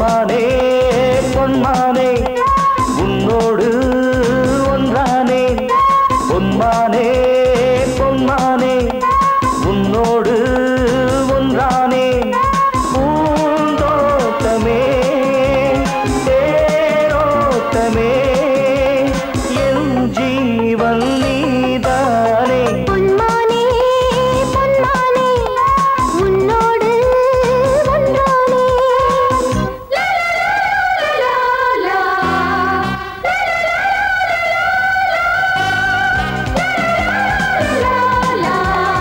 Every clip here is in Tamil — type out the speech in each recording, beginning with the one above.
பொன்மானே பொன்மானே உன்னோடு ஒன்றானே பொன்மானே பொன்மானே உன்னோடு ஒன்றானே பூந்தோட்டமே தேரோட்டமே என் ஜீவன் நீதானே பொன்மானே பொன்மானே உன்னோடு ஒன்றானே லா லா லா லா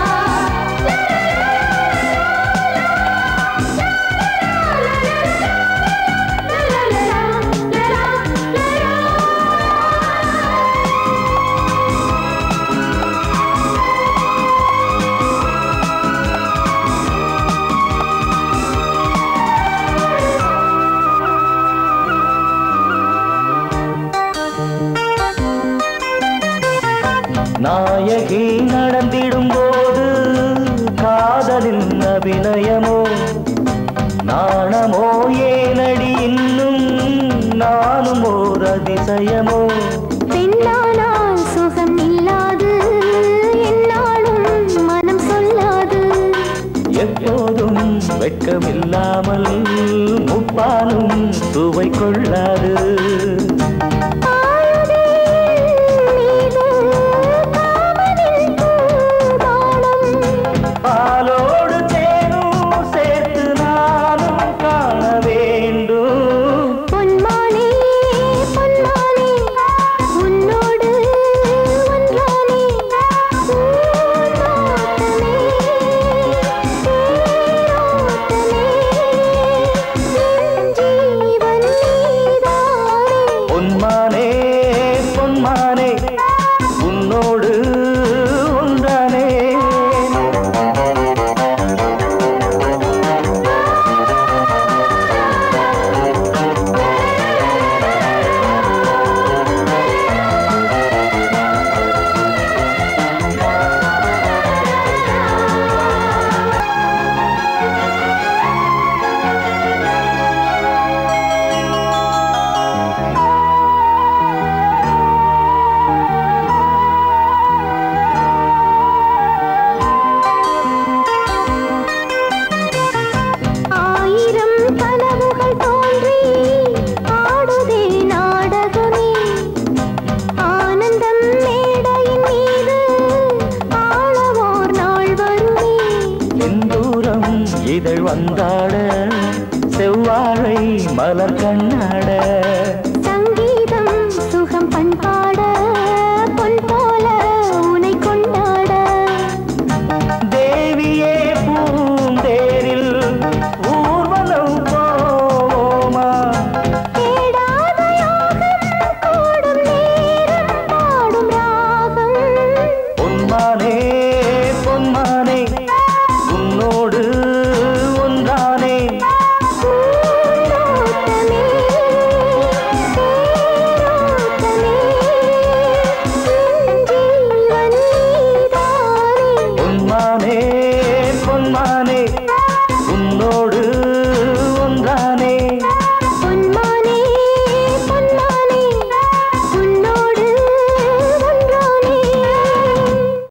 நாயகி நடந்திடும் போது காதலின் அபிநயமோ நாணமோ ஏனடி இன்னும் நானும் ஓர் அதிசயமோ பெண்ணானால் சுகம் இல்லாது என்னாலும் மனம் சொல்லாது எப்போதும் வெட்கமில்லாமல் முப்பாலும் சுவை கொள்ளாது ஆயுதே மீது காமனின் பூபானம் பாலோடு தேனும் சேர்த்து நானும் காண வேண்டும் பொன்மானே பொன்மானே உன்னோடு ஒன்றானே பூந்தோட்டமே தேரோட்டமே என் ஜீவன் நீதானே பொன்மானே பொன்மானே உன்னோடு ஒன்றானே ஆயிரம் கனவுகள் தோன்றி ஆடுதே நாடகமே ஆனந்தம் மேடையின் மீது ஆளவோர் நாள் வருமே செந்தூரம் இதழ் வந்தாட செவ்வாழை மலர் கண்ணாட சங்கீதம் சுகம் பண்பாட பொன் போல உனை கொண்டாட தேவியே பூந்தேரில் ஊர்வலம் போமா தேடாத யோகம் கூடும் நேரம் பாடும் ராகம் பொன்மானே பொன்மானே உன்னோடு ஒன்றானே பூந்தோட்டமே தேரோட்டமே என் ஜீவன் நீதானே பொன்மானே பொன்மானே